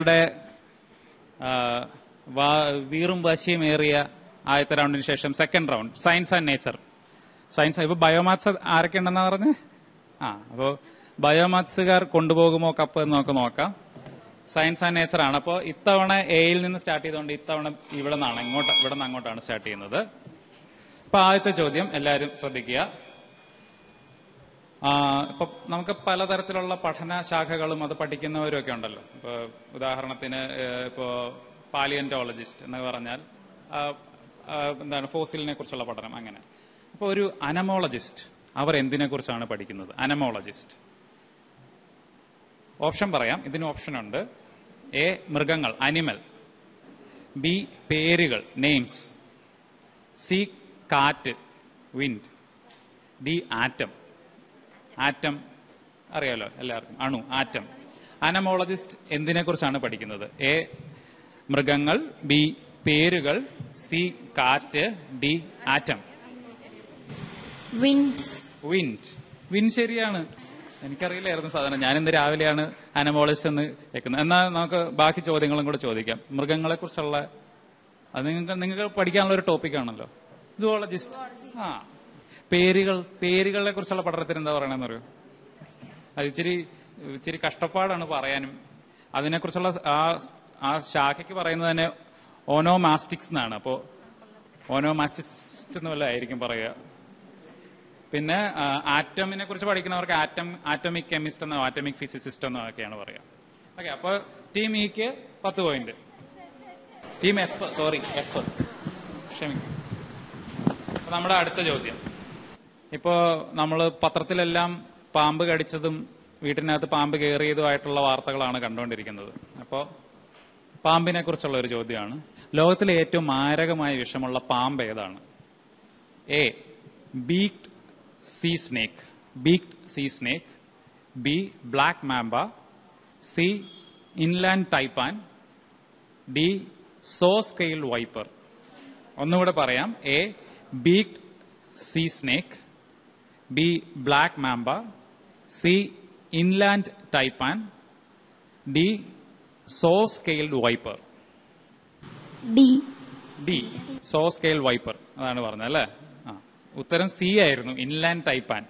യുടെ ആ, വാ- വീറും വാശിയുമേറിയ ആദ്യത്തെ റൗണ്ടിന് ശേഷം second round science and nature science ഇപ്പൊ ബയോമാത്സ് ആരൊക്കെ ഉണ്ടെന്നാ പറഞ്ഞേ ആ അപ്പോ ബയോമാത്സുകാർ കൊണ്ടുപോകുമോ കപ്പ് എന്ന് നമുക്ക് നോക്കാം സയൻസ് ആൻഡ് നേച്ചർ ആണ് അപ്പോൾ ഇത്തവണ എയിൽ നിന്ന് സ്റ്റാർട്ട് ചെയ്തുകൊണ്ട് ഇത്തവണ ഇവിടെ നിന്നാണ് ഇങ്ങോട്ട് ഇവിടെ നിന്ന് അങ്ങോട്ടാണ് സ്റ്റാർട്ട് ചെയ്യുന്നത് അപ്പൊ ആദ്യത്തെ ചോദ്യം എല്ലാവരും ശ്രദ്ധിക്കുക ആ, ഇപ്പൊ നമുക്ക് പലതരത്തിലുള്ള പഠന ശാഖകളും അത് പഠിക്കുന്നവരും ഒക്കെ ഉണ്ടല്ലോ ഇപ്പൊ ഉദാഹരണത്തിന് ഏഹ്, ഇപ്പോ പാലിയന്റോളജിസ്റ്റ് എന്ന് പറഞ്ഞാൽ ആ, ആ, എന്താണ് ഫോസിലിനെ കുറിച്ചുള്ള പഠനം അങ്ങനെ അപ്പോൾ ഒരു അനമോളജിസ്റ്റ് അവർ എന്തിനെ കുറിച്ചാണ് പഠിക്കുന്നത് അനമോളജിസ്റ്റ് ഓപ്ഷൻ പറയാം ഇതിന് ഓപ്ഷൻ ഉണ്ട് എ മൃഗങ്ങൾ അനിമൽ ബി പേരുകൾ നെയിംസ് സി കാറ്റ് വിൻഡ് ഡി ആറ്റം ആറ്റം അറിയാലോ എല്ലാവർക്കും അണു ആറ്റം അനമോളജിസ്റ്റ് എന്തിനെ കുറിച്ചാണ് പഠിക്കുന്നത് എ മൃഗങ്ങൾ ബി പേരുകൾ സി കാറ്റ് D atom wind wind wind ശരിയാണ് എനിക്കറിയില്ലായിരുന്നു സാധാരണ ഞാൻ ഇന്ന് രാവിലെയാണ് അനമോളജിസ്റ്റ് എന്ന് കേൾക്കുന്നത് എന്നാൽ നമുക്ക് ബാക്കി ചോദ്യങ്ങളും കൂടെ ചോദിക്കാം മൃഗങ്ങളെ കുറിച്ചുള്ള അത് നിങ്ങൾക്ക് നിങ്ങൾക്ക് പഠിക്കാനുള്ള ഒരു ടോപ്പിക് ആണല്ലോ സുവോളജിസ്റ്റ് ആ പേരുകൾ പേരുകളെ കുറിച്ചുള്ള പഠനത്തിന് എന്താ പറയണെന്ന് അറിയോ അത് ഇച്ചിരി ഇച്ചിരി കഷ്ടപ്പാടാണ് പറയാനും അതിനെക്കുറിച്ചുള്ള ആ ആ ശാഖയ്ക്ക് പറയുന്നത് തന്നെ ഓനോമാസ്റ്റിക്സ് എന്നാണ് അപ്പോ ഓനോമാസ്റ്റിസ്റ്റ് എന്ന് വല്ല ആയിരിക്കും പറയുക പിന്നെ ആറ്റമിനെ കുറിച്ച് പഠിക്കുന്നവർക്ക് ആറ്റം ആറ്റമിക് കെമിസ്റ്റ് എന്നോ ആറ്റമിക് ഫിസിസിസ്റ്റ് എന്നോ ഒക്കെയാണ് പറയുക ഓക്കെ അപ്പൊ ടീം ഇക്ക് പത്ത് point team F sorry F ക്ഷമിക്കും അപ്പൊ നമ്മുടെ അടുത്ത ചോദ്യം ഇപ്പോ നമ്മൾ പത്രത്തിലെല്ലാം പാമ്പ് കടിച്ചതും വീട്ടിനകത്ത് പാമ്പ് കയറിയതുമായിട്ടുള്ള വാർത്തകളാണ് കണ്ടുകൊണ്ടിരിക്കുന്നത് അപ്പോൾ പാമ്പിനെ കുറിച്ചുള്ള ഒരു ചോദ്യമാണ് ലോകത്തിലെ ഏറ്റവും മാരകമായ വിഷമുള്ള പാമ്പ് ഏതാണ് A beaked sea snake beaked sea snake B black mamba C inland taipan D saw scale viper ഒന്നുകൂടെ പറയാം A beaked sea snake B black mamba C inland taipan D saw scaled viper D D saw scale viper അതാണ് പറഞ്ഞത് അല്ലേ ആ ഉത്തരം C ആയിരുന്നു inland taipan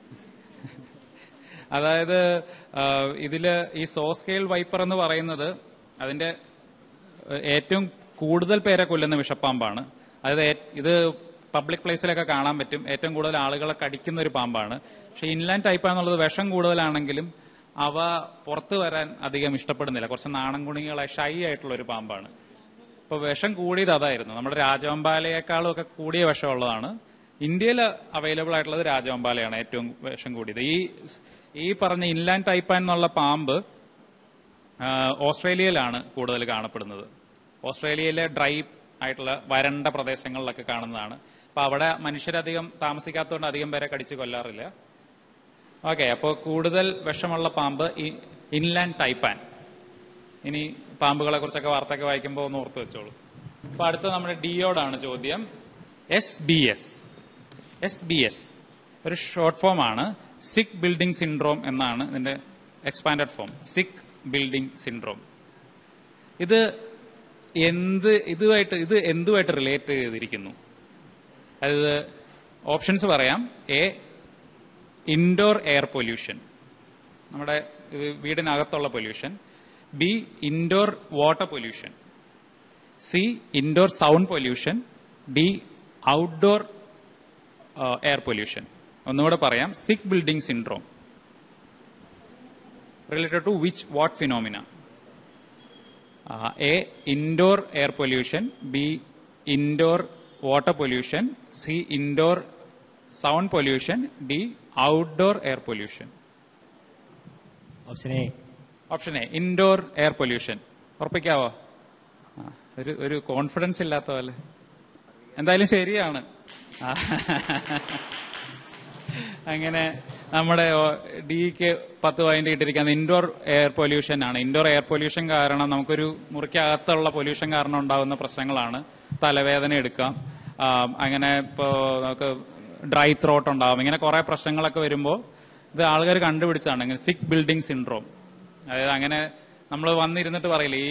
അതായത് ആ, ഇതില് ഈ സോ സ്കെയിൽ വൈപ്പർ എന്ന് പറയുന്നത് അതിന്റെ ഏഹ്, ഏറ്റവും കൂടുതൽ പേരെ കൊല്ലുന്ന വിഷപ്പാമ്പാണ് അതായത് ഏ- ഇത് പബ്ലിക് പ്ലേസിലൊക്കെ കാണാൻ പറ്റും ഏറ്റവും കൂടുതൽ ആളുകളെ കടിക്കുന്ന ഒരു പാമ്പാണ് പക്ഷെ ഇൻലാൻഡ് ടൈപ്പ് എന്നുള്ളത് വിഷം കൂടുതലാണെങ്കിലും അവ പുറത്തു വരാൻ അധികം ഇഷ്ടപ്പെടുന്നില്ല കുറച്ച് നാണം കുണികളെ ഷൈ ആയിട്ടുള്ള ഒരു പാമ്പാണ് ഇപ്പൊ വിഷം കൂടിയത് അതായിരുന്നു നമ്മുടെ രാജവമ്പാലയെക്കാളും ഒക്കെ കൂടിയ വിഷമുള്ളതാണ് ഇന്ത്യയിൽ അവൈലബിൾ ആയിട്ടുള്ളത് രാജവമ്പാലയാണ് ഏറ്റവും വിഷം കൂടിയത് ഈ ഈ പറഞ്ഞ ഇൻലാൻഡ് ടൈപ്പാൻ എന്നുള്ള പാമ്പ് ആ, ഓസ്ട്രേലിയയിലാണ് കൂടുതൽ കാണപ്പെടുന്നത് ഓസ്ട്രേലിയയിലെ ഡ്രൈ ആയിട്ടുള്ള വരണ്ട പ്രദേശങ്ങളിലൊക്കെ കാണുന്നതാണ് അപ്പൊ അവിടെ മനുഷ്യരധികം താമസിക്കാത്തതുകൊണ്ട് അധികം പേരെ കടിച്ചു കൊല്ലാറില്ല ഓക്കെ അപ്പോൾ കൂടുതൽ വിഷമുള്ള പാമ്പ് ഈ ഇൻലാൻഡ് ടൈപ്പാൻ ഇനി പാമ്പുകളെ കുറിച്ചൊക്കെ വാർത്തയൊക്കെ വായിക്കുമ്പോൾ ഒന്ന് ഓർത്ത് വെച്ചോളൂ അപ്പൊ അടുത്ത നമ്മുടെ ഡിയോടാണ് ചോദ്യം S B S S B S ഒരു ഷോർട്ട് ഫോം ആണ് സിക്ക് ബിൽഡിംഗ് സിൻഡ്രോം എന്നാണ് ഇതിന്റെ expanded form sick building syndrome ഇത് എന്ത് ഇതുമായിട്ട് ഇത് എന്തുമായിട്ട് റിലേറ്റ് ചെയ്തിരിക്കുന്നു അതായത് ഓപ്ഷൻസ് പറയാം എ ഇൻഡോർ എയർ പൊല്യൂഷൻ നമ്മുടെ ഏഹ്, വീടിനകത്തുള്ള pollution B indoor water pollution C indoor sound pollution D outdoor air pollution ഒന്നുകൂടെ പറയാം sick building syndrome related to which what phenomena A indoor air pollution B indoor water pollution C indoor sound pollution D outdoor air pollution option A option A indoor air pollution ഉറപ്പിക്കാവോ ആ, ഒരു ഒരു confidence ഇല്ലാത്ത പോലെ എന്തായാലും ശരിയാണ് ആ. അങ്ങനെ നമ്മുടെ ഡിക്ക് പത്ത് പോയിന്റ് ഇട്ടിരിക്കുന്നത് ഇൻഡോർ എയർ പൊല്യൂഷൻ ആണ് ഇൻഡോർ എയർ പൊല്യൂഷൻ കാരണം നമുക്കൊരു മുറിക്കകത്തുള്ള പൊല്യൂഷൻ കാരണം ഉണ്ടാകുന്ന പ്രശ്നങ്ങളാണ് തലവേദന എടുക്കാം ആ, അങ്ങനെ ഇപ്പോ നമുക്ക് ഡ്രൈ ത്രോട്ട് ഉണ്ടാവും ഇങ്ങനെ കുറെ പ്രശ്നങ്ങളൊക്കെ വരുമ്പോൾ ഇത് ആൾക്കാർ കണ്ടുപിടിച്ചാണ് ഇങ്ങനെ സിക്ക് ബിൽഡിംഗ് സിൻഡ്രോം അതായത് അങ്ങനെ നമ്മൾ വന്നിരുന്നിട്ട് പറയില്ലേ